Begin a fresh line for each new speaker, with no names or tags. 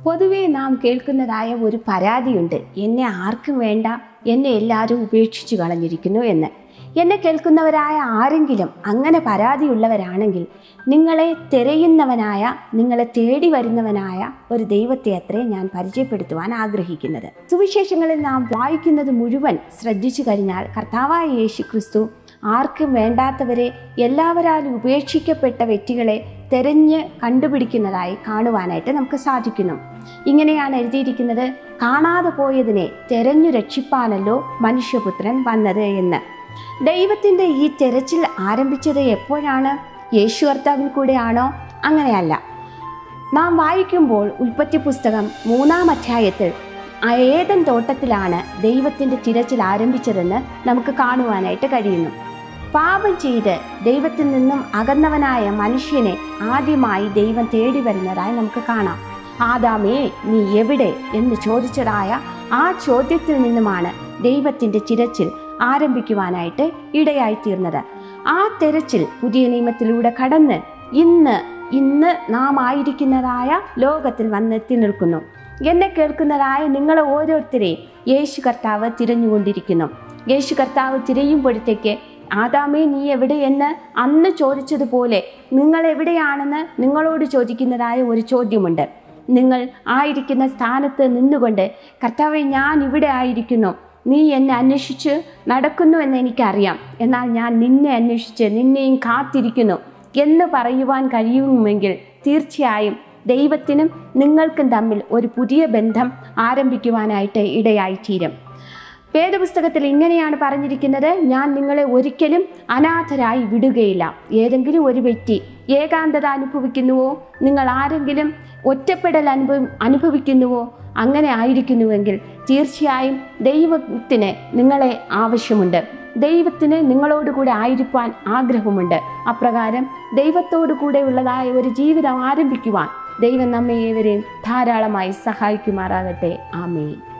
പൊതുവേ നാം കേൾക്കുന്നതായ ഒരു പരാതിയുണ്ട് എന്നെ ആർക്കും വേണ്ട എന്നെ എല്ലാവരും ഉപേക്ഷിച്ചു കളഞ്ഞിരിക്കുന്നു എന്ന് എന്നെ കേൾക്കുന്നവരായ ആരെങ്കിലും അങ്ങനെ പരാതിയുള്ളവരാണെങ്കിൽ നിങ്ങളെ തിരയുന്നവനായ നിങ്ങളെ തേടി വരുന്നവനായ ഒരു ദൈവത്തെ അത്രേ ഞാൻ പരിചയപ്പെടുത്തുവാൻ ആഗ്രഹിക്കുന്നത് സുവിശേഷങ്ങളിൽ നാം വായിക്കുന്നത് മുഴുവൻ ശ്രദ്ധിച്ചു കഴിഞ്ഞാൽ കർത്താവായ യേശു ക്രിസ്തു ആർക്കും വേണ്ടാത്തവരെ എല്ലാവരാലും ഉപേക്ഷിക്കപ്പെട്ട വ്യക്തികളെ തെരഞ്ഞ് കണ്ടുപിടിക്കുന്നതായി കാണുവാനായിട്ട് നമുക്ക് സാധിക്കുന്നു ഇങ്ങനെയാണ് എഴുതിയിരിക്കുന്നത് കാണാതെ പോയതിനെ തെരഞ്ഞു രക്ഷിപ്പാനല്ലോ മനുഷ്യപുത്രൻ വന്നത് എന്ന് ദൈവത്തിൻ്റെ ഈ തെരച്ചിൽ ആരംഭിച്ചത് എപ്പോഴാണ് യേശു കർത്താവിൽ കൂടെയാണോ അങ്ങനെയല്ല നാം വായിക്കുമ്പോൾ ഉൽപ്പത്തി പുസ്തകം മൂന്നാം അധ്യായത്തിൽ ആ ഏതൻ തോട്ടത്തിലാണ് ദൈവത്തിൻ്റെ തിരച്ചിൽ ആരംഭിച്ചതെന്ന് നമുക്ക് കാണുവാനായിട്ട് കഴിയുന്നു പാപം ചെയ്ത് ദൈവത്തിൽ നിന്നും അകന്നവനായ മനുഷ്യനെ ആദ്യമായി ദൈവം തേടി വരുന്നതായി നമുക്ക് കാണാം ആദാമേ നീ എവിടെ എന്ന് ചോദിച്ചതായ ആ ചോദ്യത്തിൽ നിന്നുമാണ് ദൈവത്തിൻ്റെ തിരച്ചിൽ ആരംഭിക്കുവാനായിട്ട് ഇടയായിത്തീർന്നത് ആ തെരച്ചിൽ പുതിയ നിയമത്തിലൂടെ കടന്ന് ഇന്ന് ഇന്ന് നാം ആയിരിക്കുന്നതായ ലോകത്തിൽ വന്നെത്തി നിൽക്കുന്നു എന്നെ കേൾക്കുന്നതായ നിങ്ങളെ ഓരോരുത്തരെയും യേശു കർത്താവ് തിരഞ്ഞുകൊണ്ടിരിക്കുന്നു യേശു കർത്താവ് തിരയുമ്പോഴത്തേക്ക് ആദാമേ നീ എവിടെ എന്ന് അന്ന് ചോദിച്ചതുപോലെ നിങ്ങൾ എവിടെയാണെന്ന് നിങ്ങളോട് ചോദിക്കുന്നതായ ഒരു ചോദ്യമുണ്ട് നിങ്ങൾ ആയിരിക്കുന്ന സ്ഥാനത്ത് നിന്നുകൊണ്ട് കർത്താവെ ഞാൻ ഇവിടെ ആയിരിക്കുന്നു നീ എന്നെ അന്വേഷിച്ച് നടക്കുന്നു എന്ന് എനിക്കറിയാം എന്നാൽ ഞാൻ നിന്നെ അന്വേഷിച്ച് നിന്നെയും കാത്തിരിക്കുന്നു എന്ന് പറയുവാൻ കഴിയുമെങ്കിൽ തീർച്ചയായും ദൈവത്തിനും നിങ്ങൾക്കും തമ്മിൽ ഒരു പുതിയ ബന്ധം ആരംഭിക്കുവാനായിട്ട് ഇടയായിത്തീരും വേദപുസ്തകത്തിൽ ഇങ്ങനെയാണ് പറഞ്ഞിരിക്കുന്നത് ഞാൻ നിങ്ങളെ ഒരിക്കലും അനാഥരായി വിടുകയില്ല ഏതെങ്കിലും ഒരു വ്യക്തി ഏകാന്തത അനുഭവിക്കുന്നുവോ നിങ്ങൾ ആരെങ്കിലും ഒറ്റപ്പെടൽ അനുഭവം അനുഭവിക്കുന്നുവോ അങ്ങനെ ആയിരിക്കുന്നുവെങ്കിൽ തീർച്ചയായും ദൈവത്തിന് നിങ്ങളെ ആവശ്യമുണ്ട് ദൈവത്തിന് നിങ്ങളോടുകൂടെ ആയിരിക്കാൻ ആഗ്രഹമുണ്ട് അപ്രകാരം ദൈവത്തോടു കൂടെ ഉള്ളതായ ഒരു ജീവിതം ആരംഭിക്കുവാൻ ദൈവം നമ്മെ ഏവരെയും ധാരാളമായി സഹായിക്കുമാറാകട്ടെ ആമേൻ